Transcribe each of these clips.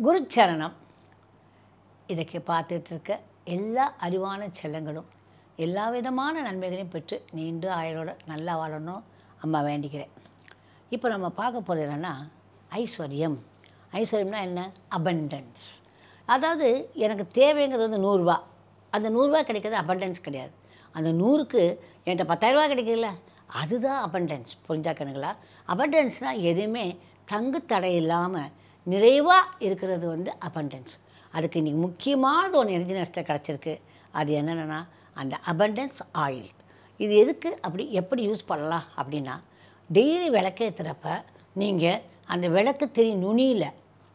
குருச்சரணம் இதுக்கு பார்த்துட்டு இருக்க எல்லா அறிவான செல்லங்களும் எல்லா விதமான நன்மைகளையும் பெற்று நீண்டு ஆயுளோட நல்லா வாழணும் அம்மா வேண்டிக்கிறேன் இப்போ நம்ம பார்க்க போகிறது என்னென்னா ஐஸ்வர்யம் ஐஸ்வர்யம்னா என்ன அபண்டன்ஸ் அதாவது எனக்கு தேவைங்கிறது வந்து நூறுரூவா அந்த நூறுரூவா கிடைக்கிறது அபண்டன்ஸ் கிடையாது அந்த நூறுக்கு என்கிட்ட பத்தாயிரரூபா கிடைக்குதுல்ல அதுதான் அபண்டன்ஸ் புரிஞ்சாக்கணுங்களா அபண்டன்ஸ்னால் எதுவுமே தங்கு தடை இல்லாமல் நிறைவாக இருக்கிறது வந்து அபண்டன்ஸ் அதுக்கு இன்றைக்கி முக்கியமானது ஒன்று எனர்ஜி நஷ்டம் கிடச்சிருக்கு அது என்னென்னா அந்த அபண்டன்ஸ் ஆயில் இது எதுக்கு அப்படி எப்படி யூஸ் பண்ணலாம் அப்படின்னா டெய்லி விளக்கேற்றுறப்ப நீங்கள் அந்த விளக்கு திரி நுனியில்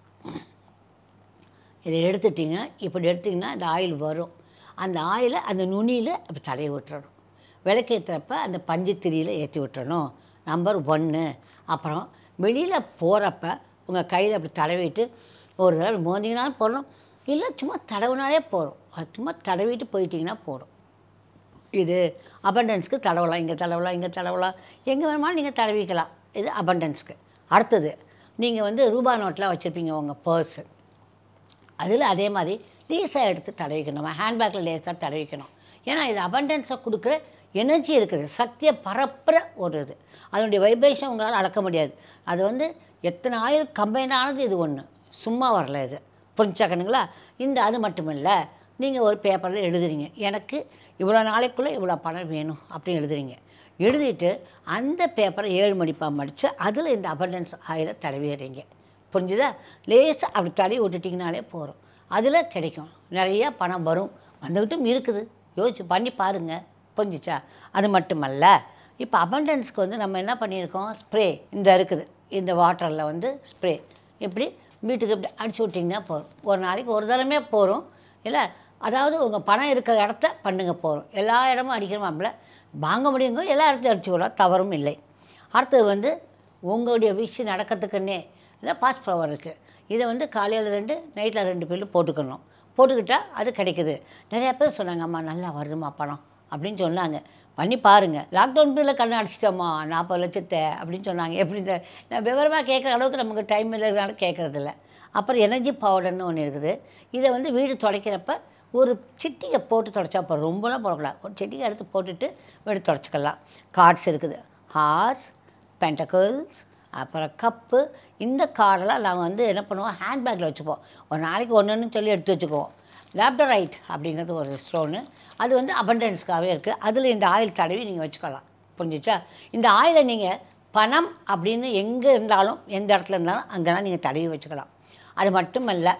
இதை எடுத்துட்டிங்க இப்படி எடுத்திங்கன்னா இந்த ஆயில் வரும் அந்த ஆயிலை அந்த நுனியில் அப்படி தடவி விட்டுறணும் விளக்கேற்றுறப்ப அந்த பஞ்சு திரியில் ஏற்றி விட்டுறணும் நம்பர் ஒன்று அப்புறம் வெளியில் போகிறப்ப உங்கள் கையில் அப்படி தடவிட்டு ஒரு தடவை மோந்திங்கனாலும் போடணும் இல்லை சும்மா தடவினாலே போதும் அது சும்மா தடவிட்டு போயிட்டீங்கன்னா போதும் இது அபண்டன்ஸ்க்கு தடவலாம் இங்கே தடவலாம் இங்கே தடவலாம் எங்கே வேணுமாலும் நீங்கள் தடவிக்கலாம் இது அபண்டன்ஸ்க்கு அடுத்தது நீங்கள் வந்து ரூபா நோட்டில் வச்சுருப்பீங்க உங்கள் பர்ஸு அதில் அதே மாதிரி லேசாக எடுத்து தடவிக்கணும் நம்ம ஹேண்ட்பேக்கில் லேசாக தடவிக்கணும் ஏன்னா இது அபண்டன்ஸை கொடுக்குற எனர்ஜி இருக்குது சக்தியை பரப்புற ஒரு இது அதனுடைய வைப்ரேஷன் உங்களால் அளக்க முடியாது அது வந்து எத்தனை ஆயிரம் கம்பைன் ஆனது இது ஒன்று சும்மா வரல இது புரிஞ்சாக்கணுங்களா இந்த அது மட்டும் இல்லை நீங்கள் ஒரு பேப்பரில் எழுதுறீங்க எனக்கு இவ்வளோ நாளைக்குள்ளே இவ்வளோ பணம் வேணும் அப்படின்னு எழுதுறீங்க எழுதிட்டு அந்த பேப்பரை ஏழு மடிப்பாக மடித்து அதில் இந்த அபண்டன்ஸ் ஆயிலை தடவிடுறீங்க புரிஞ்சுதா லேசாக அப்படி தடவி விட்டுட்டிங்கனாலே போதும் அதில் கிடைக்கும் நிறைய பணம் வரும் வந்துக்கிட்டும் இருக்குது யோசிச்சு பண்ணி பாருங்கள் புரிஞ்சிச்சா அது மட்டுமல்ல இப்போ அபண்டன்ஸ்க்கு வந்து நம்ம என்ன பண்ணியிருக்கோம் ஸ்ப்ரே இந்த இருக்குது இந்த வாட்டரில் வந்து ஸ்ப்ரே இப்படி வீட்டுக்கு இப்படி அடிச்சு விட்டிங்கன்னா போதும் ஒரு நாளைக்கு ஒரு தடவை போகிறோம் இல்லை அதாவது உங்கள் பணம் இருக்கிற இடத்த பண்ணுங்க போகிறோம் எல்லா இடமும் அடிக்கிறோமாம்ல வாங்க முடியுங்க எல்லா இடத்தையும் அடிச்சு விடலாம் தவறும் இல்லை அடுத்தது வந்து உங்களுடைய விஷயம் நடக்கிறதுக்குன்னே இல்லை பாஸ் ஃப்ளவர் இருக்குது இதை வந்து காலையில் ரெண்டு நைட்டில் ரெண்டு பில்லு போட்டுக்கணும் போட்டுக்கிட்டால் அது கிடைக்குது நிறையா பேர் சொன்னாங்க அம்மா நல்லா வருதுமா பணம் அப்படின்னு சொன்னாங்க பண்ணி பாருங்கள் லாக்டவுன் பீரியடில் கண்ணை அடிச்சிட்டோம்மா நாற்பது லட்சத்தை அப்படின்னு சொன்னாங்க எப்படி இந்த நான் விவரமாக கேட்குற அளவுக்கு நமக்கு டைம் இல்லைனால கேட்குறதில்ல அப்புறம் எனர்ஜி பவுடர்னு ஒன்று இருக்குது இதை வந்து வீடு துடைக்கிறப்ப ஒரு சிட்டிகை போட்டு துடைச்சா போதும் ரொம்பலாம் போடக்கூடாது ஒரு சிட்டிகை எடுத்து போட்டுட்டு வீடு துடைச்சிக்கலாம் கார்ட்ஸ் இருக்குது ஹார்ஸ் பென்டக்கிள்ஸ் அப்புறம் கப்பு இந்த கார்டெல்லாம் நாங்கள் வந்து என்ன பண்ணுவோம் ஹேண்ட்பேக்கில் வச்சுப்போம் ஒரு நாளைக்கு ஒன்று ஒன்று சொல்லி எடுத்து வச்சுக்குவோம் லேப்டரைட் அப்படிங்கிறது ஒரு ஸ்டோனு அது வந்து அபண்டன்ஸ்க்காகவே இருக்குது அதில் இந்த ஆயில் தடவி நீங்கள் வச்சுக்கலாம் புரிஞ்சிச்சா இந்த ஆயிலை நீங்கள் பணம் அப்படின்னு எங்கே இருந்தாலும் எந்த இடத்துல இருந்தாலும் அங்கெல்லாம் நீங்கள் தடவி வச்சுக்கலாம் அது மட்டுமல்ல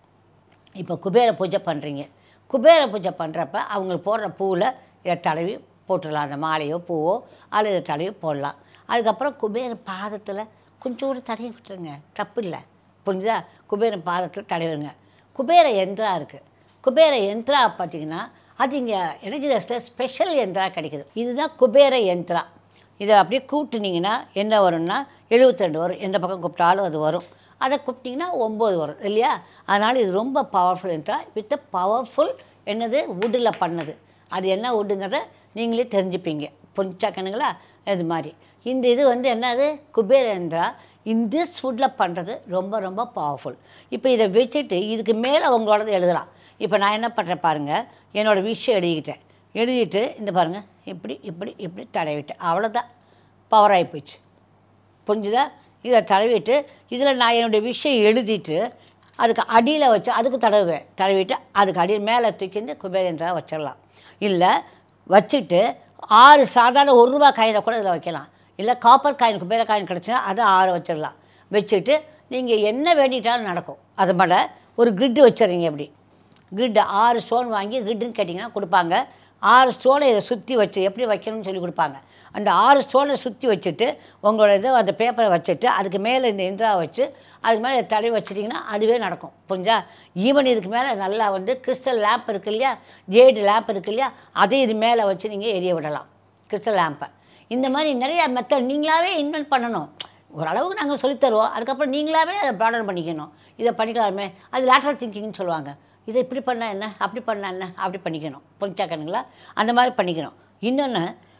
இப்போ குபேர பூஜை பண்ணுறீங்க குபேர பூஜை பண்ணுறப்ப அவங்களுக்கு போடுற பூவில் இதை தடவி போட்டுடலாம் அந்த மாலையோ பூவோ அதில் இதை தடவி போடலாம் அதுக்கப்புறம் குபேர பாதத்தில் கொஞ்சோண்டு தடவி விட்டுருங்க தப்பு இல்லை புரிஞ்சுதா குபேரன் பாதத்தில் தடவிடுங்க குபேர யந்திரா இருக்குது குபேர யந்திரா பார்த்தீங்கன்னா அது இங்கே எனர்ஜி டஸ்ட்டில் ஸ்பெஷல் யந்திரா கிடைக்குது இதுதான் குபேர யந்திரா இதை அப்படியே கூப்பிட்டுனீங்கன்னா என்ன வரும்னா எழுபத்திரெண்டு வரும் எந்த பக்கம் கூப்பிட்டாலும் அது வரும் அதை கூப்பிட்டிங்கன்னா ஒம்பது வரும் இல்லையா அதனால் இது ரொம்ப பவர்ஃபுல் யந்திரா வித் பவர்ஃபுல் என்னது வுட்டில் பண்ணது அது என்ன வுட்டுங்கிறத நீங்களே தெரிஞ்சுப்பீங்க புரிஞ்சாக்கணுங்களா இது மாதிரி இந்த இது வந்து என்னது குபேர யந்திரா இந்த ஃபுட்டில் பண்ணுறது ரொம்ப ரொம்ப பவர்ஃபுல் இப்போ இதை வச்சுட்டு இதுக்கு மேலே உங்களோடது எழுதலாம் இப்போ நான் என்ன பண்ணுறேன் பாருங்கள் என்னோடய விஷயம் எழுதிக்கிட்டேன் எழுதிட்டு இந்த பாருங்கள் இப்படி இப்படி இப்படி தடவிட்டேன் அவ்வளோதான் பவர் ஆகி போச்சு புரிஞ்சுதா இதை தடவிட்டு இதில் நான் என்னுடைய விஷயம் எழுதிட்டு அதுக்கு அடியில் வச்சு அதுக்கு தடவுவேன் தடவிட்டு அதுக்கு அடியில் மேலே தூக்கி வந்து குபேரேந்திரா வச்சிடலாம் இல்லை வச்சுட்டு ஆறு சாதாரண ஒரு ரூபா காயினை கூட இதில் வைக்கலாம் இல்லை காப்பர் காயின் குபேர காயின் கிடச்சுன்னா அதை ஆறு வச்சிடலாம் வச்சுட்டு நீங்கள் என்ன வேண்டிட்டாலும் நடக்கும் அது மேலே ஒரு கிரிட்டு வச்சிடுறீங்க இப்படி கிரிட்டு ஆறு ஸ்டோன் வாங்கி கிரிட்டுன்னு கேட்டிங்கன்னா கொடுப்பாங்க ஆறு ஸ்டோனை இதை சுற்றி வச்சு எப்படி வைக்கணும்னு சொல்லி கொடுப்பாங்க அந்த ஆறு ஸ்டோனை சுற்றி வச்சுட்டு உங்களோட இதை அந்த பேப்பரை வச்சுட்டு அதுக்கு மேலே இந்த இந்திரா வச்சு அதுக்கு மேலே தடவி வச்சிட்டிங்கன்னா அதுவே நடக்கும் புரிஞ்சா ஈவன் இதுக்கு மேலே நல்லா வந்து கிறிஸ்டல் லேம்ப் இருக்கு இல்லையா ஜேடு லேம்ப் இருக்கு இல்லையா அதையும் இது மேலே வச்சு நீங்கள் எரிய விடலாம் கிறிஸ்டல் லேம்பை இந்த மாதிரி நிறையா மெத்தட் நீங்களாகவே இன்வென்ட் பண்ணணும் ஓரளவுக்கு நாங்கள் சொல்லித்தருவோம் அதுக்கப்புறம் நீங்களாகவே அதை ப்ராடர் பண்ணிக்கணும் இதை பண்ணிக்கலாமே அது லேட்டரல் திங்கிங்னு சொல்லுவாங்க இதை இப்படி பண்ணால் என்ன அப்படி பண்ணால் என்ன அப்படி பண்ணிக்கணும் புரிஞ்சாக்கணுங்களா அந்த மாதிரி பண்ணிக்கணும் இன்னொன்று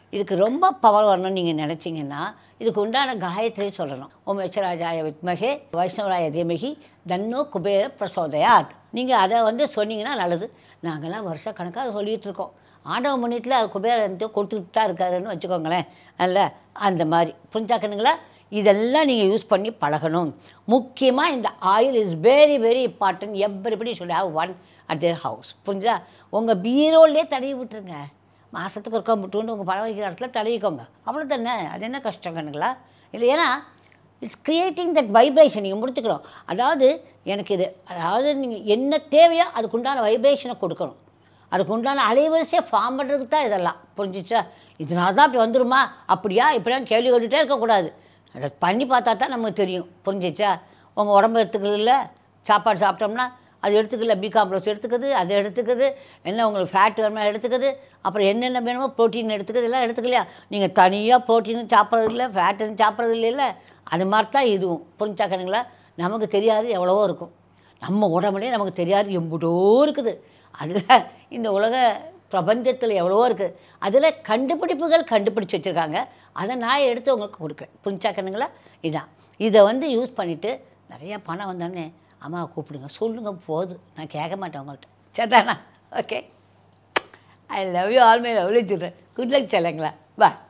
இதுக்கு ரொம்ப பவர் வரணும்னு நீங்கள் நினச்சிங்கன்னா இதுக்கு உண்டான காயத்ரி சொல்லணும் ஓம் யட்சராஜாய வித்மகே வைஷ்ணவராய தீமகி தன்னோ குபேர பிரசோதயாத் நீங்கள் அதை வந்து சொன்னீங்கன்னா நல்லது நாங்கள்லாம் வருஷ கணக்காக சொல்லிகிட்டு இருக்கோம் ஆண்டவ முன்னியத்தில் அது குபேரன் கொடுத்துட்டு தான் இருக்காருன்னு வச்சுக்கோங்களேன் அல்ல அந்த மாதிரி புரிஞ்சாக்கணுங்களா இதெல்லாம் நீங்கள் யூஸ் பண்ணி பழகணும் முக்கியமாக இந்த oil is very very important everybody should have one at their house புரிஞ்சா உங்கள் பீரோலே தடவி விட்டுருங்க மாதத்துக்கு ஒருக்கா முட்டுன்னு உங்கள் பழம் வைக்கிற இடத்துல தடவிக்கோங்க அவ்வளோ தானே அது என்ன கஷ்டம் கண்ணுங்களா இல்லை ஏன்னா இட்ஸ் கிரியேட்டிங் தட் வைப்ரேஷன் நீங்கள் முடிச்சுக்கிறோம் அதாவது எனக்கு இது அதாவது நீங்கள் என்ன தேவையோ அதுக்குண்டான வைப்ரேஷனை கொடுக்கணும் அதுக்கு உண்டான அலைவரிசையை ஃபார்ம் பண்ணுறதுக்கு தான் இதெல்லாம் புரிஞ்சிச்சா இதனால தான் அப்படி வந்துருமா அப்படியா இப்படிலாம் கேள்வி கேட்டுகிட்டே இருக்கக்கூடாது அதை பண்ணி பார்த்தா தான் நமக்கு தெரியும் புரிஞ்சிச்சா உங்கள் உடம்பு எடுத்துக்கல சாப்பாடு சாப்பிட்டோம்னா அது எடுத்துக்கல பி காம்ப்ளெக்ஸ் எடுத்துக்குது அது எடுத்துக்குது என்ன உங்களுக்கு ஃபேட் வேணுமா எடுத்துக்குது அப்புறம் என்னென்ன வேணுமோ ப்ரோட்டீன் எடுத்துக்குது எல்லாம் எடுத்துக்கலையா நீங்கள் தனியாக ப்ரோட்டீனும் சாப்பிட்றது இல்லை ஃபேட்டுன்னு சாப்பிட்றது இல்லைல்ல அது மாதிரி தான் இதுவும் புரிஞ்சாக்கணுங்களா நமக்கு தெரியாது எவ்வளவோ இருக்கும் நம்ம உடம்புலேயே நமக்கு தெரியாது எம்புட்டோ இருக்குது அதில் இந்த உலக பிரபஞ்சத்தில் எவ்வளவோ இருக்குது அதில் கண்டுபிடிப்புகள் கண்டுபிடிச்சி வச்சுருக்காங்க அதை நான் எடுத்து உங்களுக்கு கொடுக்குறேன் புரிஞ்சாக்கணுங்களா இதான் இதை வந்து யூஸ் பண்ணிவிட்டு நிறையா பணம் வந்தோடனே அம்மாவை கூப்பிடுங்க சொல்லுங்க போதும் நான் கேட்க மாட்டேன் உங்கள்கிட்ட சரிதானா okay I love you all my lovely children good luck செல்லுங்களா பா